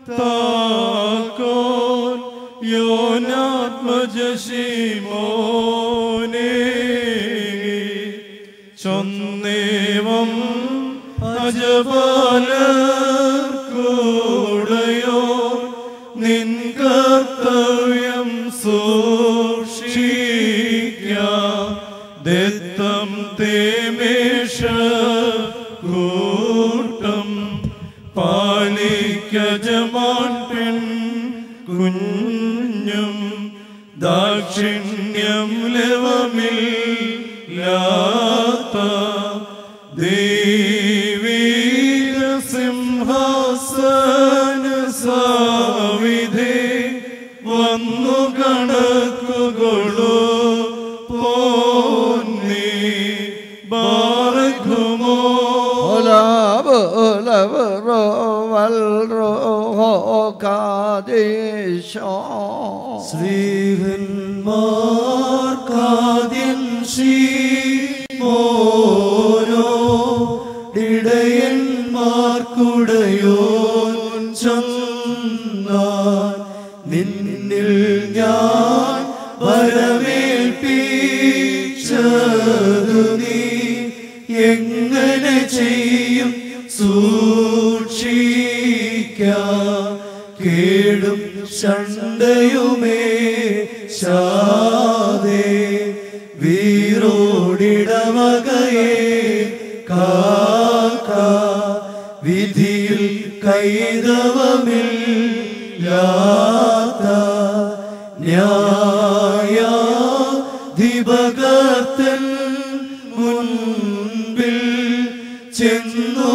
താക്കോൽ യോനാത്മജശിമോനെ ചൊന്നേവം അജപാലൂടയോ നിൻ കർത്തവ്യം സൂക്ഷിക്കാം ദത്തം തേമേഷ കൂട്ടം പാലിക്കജമാൻ പെൺ കുഞ്ഞും ദാക്ഷിണ്യം ലവമില്ലാത്ത ദൈവീക സിംഹാസന സാവിധേ വന്നു കണക്കുകൊള്ളു പോന്നി ബാറക്കുമോ ഒലവ് ഒലവ് കാദേശോ ശ്രീഹന്മാർക്കാദ്യൻ ശ്രീമോനോ ഇടയന്മാർക്കുടയോൻ ചൊന്നാൻ നിന്നിൽ ഞാൻ വരവേൽപ്പിച്ചതു നീ എങ്ങനെ ചെയ്യും സൂക്ഷിക്കാം കേടും ശണ്ടയുമേ ശാദേ വീരോടിടവകയെ കാക്ക വിധിയിൽ കൈതവമില്ലാത്ത ന്യായാധിപകർത്തൻ മുൻപിൽ ചെന്നു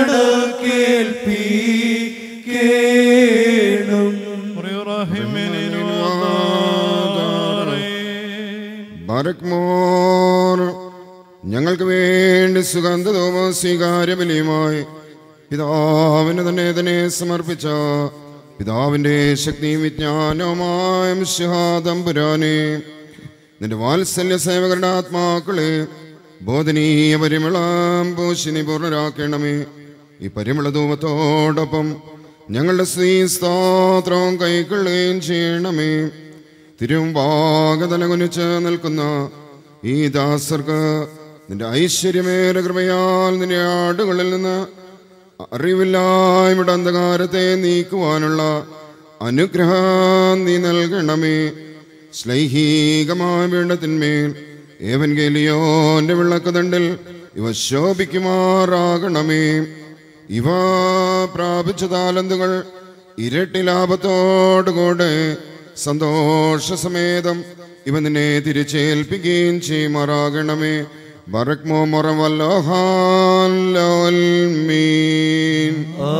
കടക്കേൽപ്പിക്കേണം ബാരക്മോർ ഞങ്ങൾക്ക് വേണ്ടി സുഗന്ധതോമ സ്വീകാര്യബലിയുമായി പിതാവിന് തന്നെ തന്നെ സമർപ്പിച്ച പിതാവിന്റെ ശക്തിയും വിജ്ഞാനവുമായ മിശിഹാദംപുരാനെ നിന്റെ വാത്സല്യ സേവകരുടെ ആത്മാക്കളെ ബോധനീയ പരിമളം പൂശിനി പൂർണ്ണരാക്കണമേ ഈ പരിമള ധൂമത്തോടൊപ്പം ഞങ്ങളുടെ സ്ത്രീ സ്തോത്രവും കൈക്കൊള്ളുകയും ചെയ്യണമേ തിരുവാകതല കുനിച്ച് നിൽക്കുന്ന ഈ ദാസർക്ക് നിന്റെ ഐശ്വര്യമേറെ കൃപയാൽ നിന്റെ ആടുകളിൽ നിന്ന് അറിവില്ലായ്മയുടെ അന്ധകാരത്തെ നീക്കുവാനുള്ള അനുഗ്രഹം നീ നൽകണമേ ശ്ലൈഹീകമായ വീണ്ടത്തിന്മേൽ ഏവൻ ഗേലിയോന്റെ വിളക്കുതണ്ടിൽ ഇവ ശോഭിക്കുമാറാകണമേ ഇവ പ്രാപിച്ച താലന്തുകൾ ഇരട്ടി ലാഭത്തോടുകൂടെ സന്തോഷസമേതം ഇവ നിന്നെ തിരിച്ചേൽപ്പിക്കുകയും ചെയ്യുമാറാകണമേ ബറക്മോ മീൻ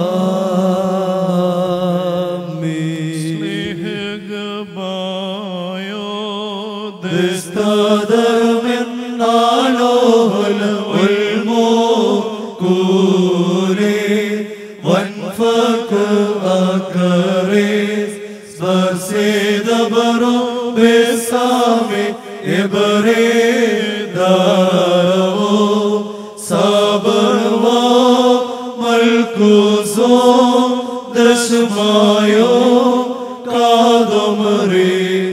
ദശമായോ കാതമരേ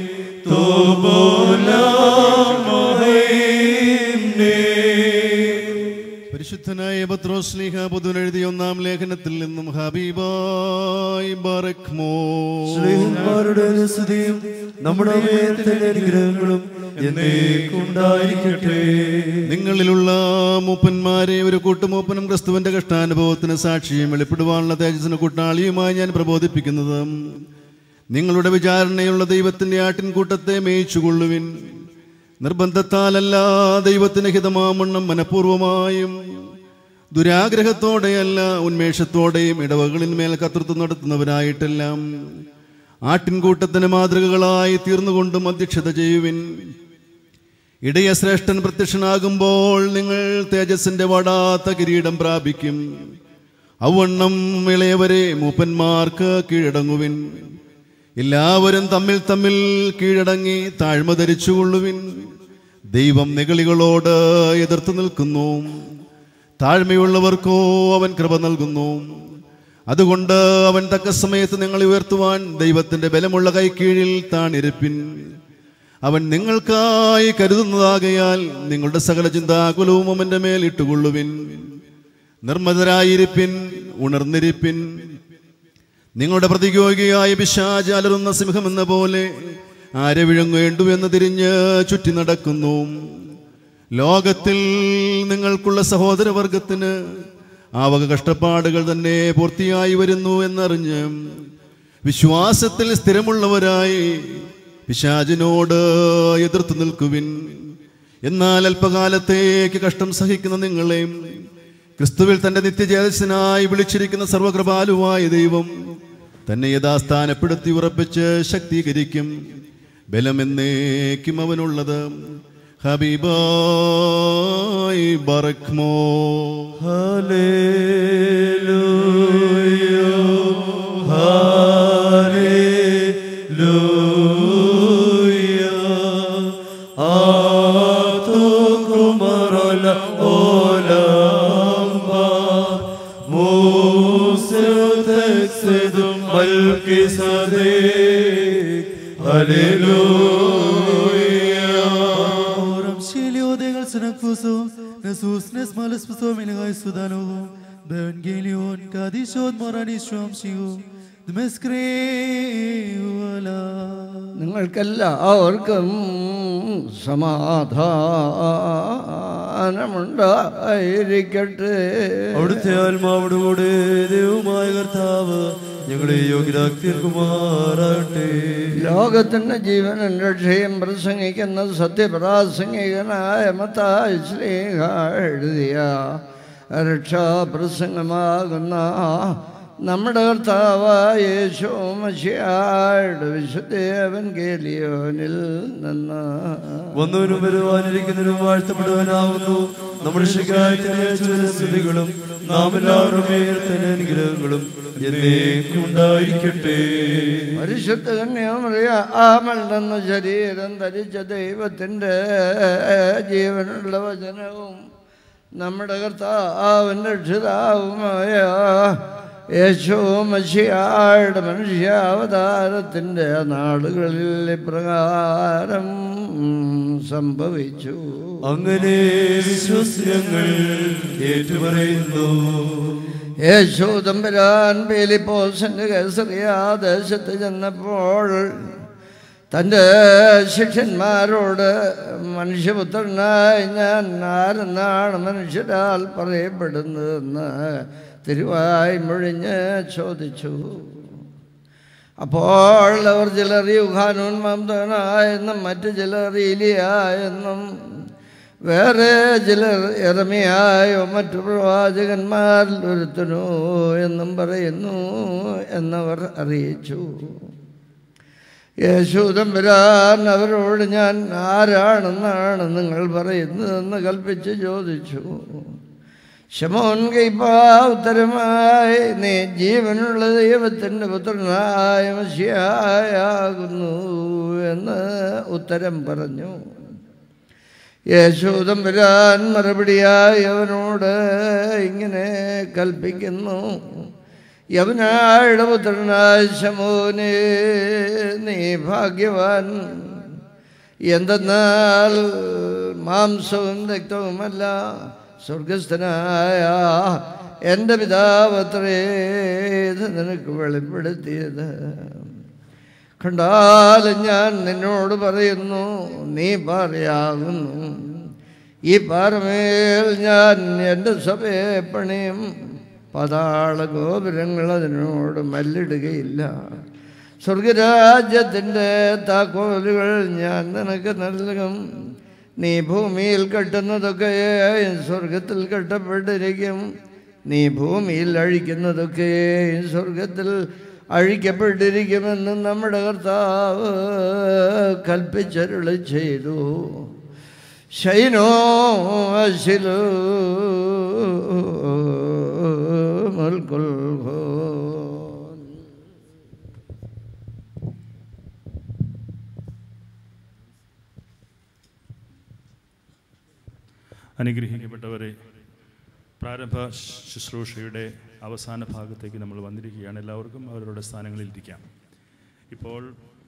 പരിശുദ്ധനായ പത്രോസ്ലീഹ പുതുൻ എഴുതിയ ഒന്നാം ലേഖനത്തിൽ നിന്നും ഹബീബായ് ബറക്മോ ശ്രീഹന്മാരുടെ സ്തുതിയും നമ്മുടെ മേലത്തെ അനുഗ്രഹങ്ങളും എന്നേക്കുണ്ടായിരിക്കട്ടെ നിങ്ങളിലുള്ള മൂപ്പന്മാരെ ഒരു കൂട്ടുമൂപ്പനും ക്രിസ്തുവിന്റെ കഷ്ടാനുഭവത്തിന് സാക്ഷിയും വെളിപ്പെടുവാനുള്ള തേജസ്സിന് കൂട്ടാളിയുമായി ഞാൻ പ്രബോധിപ്പിക്കുന്നത് നിങ്ങളുടെ വിചാരണയുള്ള ദൈവത്തിന്റെ ആട്ടിൻകൂട്ടത്തെ മേയിച്ചുകൊള്ളുവിൻ നിർബന്ധത്താലല്ല ദൈവത്തിന് ഹിതമാമണ്ണം മനഃപൂർവമായും ദുരാഗ്രഹത്തോടെയല്ല ഉന്മേഷത്തോടെയും ഇടവകളിന്മേൽ കർത്തൃത്വം നടത്തുന്നവരായിട്ടെല്ലാം ആട്ടിൻകൂട്ടത്തിന് മാതൃകകളായി തീർന്നുകൊണ്ടും അധ്യക്ഷത ചെയ്യുവിൻ ഇടയശ്രേഷ്ഠൻ പ്രത്യക്ഷനാകുമ്പോൾ നിങ്ങൾ തേജസ്സിന്റെ വാടാത്ത കിരീടം പ്രാപിക്കും അവണ്ണം ഇളയവരെ മൂപ്പന്മാർക്ക് കീഴടങ്ങുവിൻ എല്ലാവരും തമ്മിൽ തമ്മിൽ കീഴടങ്ങി താഴ്മ ധരിച്ചുകൊള്ളുവിൻ ദൈവം നികളികളോട് എതിർത്ത് നിൽക്കുന്നു താഴ്മയുള്ളവർക്കോ അവൻ കൃപ നൽകുന്നു അതുകൊണ്ട് അവൻ തക്ക സമയത്ത് നിങ്ങളെ ഉയർത്തുവാൻ ദൈവത്തിന്റെ ബലമുള്ള കൈക്കീഴിൽ താണിരുപ്പിൻ അവൻ നിങ്ങൾക്കായി കരുതുന്നതാകയാൽ നിങ്ങളുടെ സകല ചിന്താകുലവും അവന്റെ മേൽ ഇട്ടുകൊള്ളുവിൻ നിർമ്മതരായിരിപ്പിൻ ഉണർന്നിരിപ്പിൻ നിങ്ങളുടെ പ്രതിയോഗിയായ പിശാച് അലറുന്ന സിംഹമെന്ന പോലെ ആരെ വിഴുങ്ങേണ്ടു എന്ന് തിരിഞ്ഞ് ചുറ്റി നടക്കുന്നു ലോകത്തിൽ നിങ്ങൾക്കുള്ള സഹോദരവർഗത്തിന് ആ വക കഷ്ടപ്പാടുകൾ തന്നെ പൂർത്തിയായി വരുന്നു എന്നറിഞ്ഞ് വിശ്വാസത്തിൽ സ്ഥിരമുള്ളവരായി പിശാചിനോട് എതിർത്ത് നിൽക്കുവിൻ എന്നാൽ അല്പകാലത്തേക്ക് കഷ്ടം സഹിക്കുന്ന നിങ്ങളെ ക്രിസ്തുവിൽ തന്റെ നിത്യജേതസ്സിനായി വിളിച്ചിരിക്കുന്ന സർവകൃപാലുവായ ദൈവം തന്നെ യഥാസ്ഥാനപ്പെടുത്തി ഉറപ്പിച്ച് ശക്തീകരിക്കും ബലമെന്നേക്കും അവനുള്ളത് ഹബീബായി ബറക്മോ ഹല്ലേലൂയ ഹല്ലേലൂയ ആതുകുമറല ഓലംബ മൂസതക്സദും മൽകിസദേ ഹല്ലേലൂയ Oram Shilio degal Sanakfuso, Nasus Nesmalis Puso Mingai Sudano, Bevangelion, Kadishot Moranishwam Shiu, the Meskre Wala. നിങ്ങൾക്കെല്ലാവർക്കും സമാധാനമുണ്ടായിരിക്കട്ടെ അവിടുത്തെ ആത്മാവോടുകൂടെ ദൈവമായ കർത്താവ് ഞങ്ങളെ യോഗ്യരാക്തിർക്കുമാറാകട്ടെ ലോകത്തിന്റെ ജീവനും രക്ഷയും പ്രസംഗിക്കുന്ന സത്യപ്രാസംഗികനായ മത്തായി ശ്ലീഹ എഴുതിയ രക്ഷാപ്രസംഗമാകുന്ന നമ്മുടെ കർത്താവായ യേശു മഷിയായുടെ വിശുദ്ധേവൻ കേലിയോനിൽ നിന്ന് വന്നവനും വരുവാനിരിക്കുന്നതിനും വാഴ്ത്തപ്പെടുവാനാവുന്നു നമ്മുടെ ശിഖായത്തിന്റെ സ്തുതികളും നാം എല്ലാവരും ഉയർത്തന അനുഗ്രഹങ്ങളും എന്നേക്കും ഉണ്ടായിരിക്കട്ടെ പരിശുദ്ധ കന്യാമറിയ ആമല്ലെന്ന ശരീരം ധരിച്ച ദൈവത്തിൻ്റെ ജീവനുള്ള വചനവും നമ്മുടെ കർത്താവിൻ്റെ രക്ഷിതാവുമായ യേശു മഷിയായുടെ മനുഷ്യാവതാരത്തിൻ്റെ നാടുകളിൽ ഇപ്രകാരം സംഭവിച്ചു അങ്ങനെ വിശ്വസ്യങ്ങൾ ഏറ്റുപറയുന്നു യേശു തമ്പുരാൻ പേലിപ്പോസിന്റെ കേസറിയ ദേശത്ത് ചെന്നപ്പോൾ തൻ്റെ ശിഷ്യന്മാരോട് മനുഷ്യപുത്രനായി ഞാൻ ആരെന്നാണ് മനുഷ്യരാൽ പറയപ്പെടുന്നതെന്ന് തിരുവായി മുഴിഞ്ഞ് ചോദിച്ചു അപ്പോൾ അവർ ചിലർ യുഹാനൂൻ മംദനായെന്നും മറ്റു ചിലർ ഇലിയ എന്നും വേറെ ചിലർ ഇറമിയായോ മറ്റു പ്രവാചകന്മാരിൽ ഒരുത്തനോ എന്നും പറയുന്നു എന്നവർ അറിയിച്ചു യേശു തമ്പുരാൻ അവരോട് ഞാൻ ആരാണെന്നാണ് നിങ്ങൾ പറയുന്നതെന്ന് കൽപ്പിച്ച് ചോദിച്ചു ശമോൻ കൈപ്പ ഉത്തരമായി നീ ജീവനുള്ള ദൈവത്തിൻ്റെ പുത്രനായ മഷിയായാകുന്നു എന്ന് ഉത്തരം പറഞ്ഞു യേശു തമ്പുരാൻ മറുപടിയായി അവനോട് ഇങ്ങനെ കൽപ്പിക്കുന്നു യവനായുടെ പുത്രനായ ശമോനെ നീ ഭാഗ്യവാൻ എന്തെന്നാൽ മാംസവും രക്തവുമല്ല സ്വർഗസ്ഥനായ എൻ്റെ പിതാവത്രേ ഇത് നിനക്ക് വെളിപ്പെടുത്തിയത് കണ്ടാലും ഞാൻ നിന്നോട് പറയുന്നു നീ പാറയാകുന്നു ഈ പാറമേൽ ഞാൻ എൻ്റെ സഭയെ പണിയും പതാള ഗോപുരങ്ങൾ അതിനോട് മല്ലിടുകയില്ല സ്വർഗരാജ്യത്തിൻ്റെ താക്കോലുകൾ ഞാൻ നിനക്ക് നൽകും നീ ഭൂമിയിൽ കെട്ടുന്നതൊക്കെ സ്വർഗത്തിൽ കെട്ടപ്പെട്ടിരിക്കും നീ ഭൂമിയിൽ അഴിക്കുന്നതൊക്കെ സ്വർഗത്തിൽ അഴിക്കപ്പെട്ടിരിക്കുമെന്ന് നമ്മുടെ കർത്താവ് കൽപ്പിച്ചരുളി ചെയ്തു ശൈനോ അശിലോ മുൽക്കുൽ അനുഗ്രഹിക്കപ്പെട്ടവരെ പ്രാരംഭ ശുശ്രൂഷയുടെ അവസാന ഭാഗത്തേക്ക് നമ്മൾ വന്നിരിക്കുകയാണ് എല്ലാവർക്കും അവരവരുടെ സ്ഥാനങ്ങളിൽ ഇരിക്കാം ഇപ്പോൾ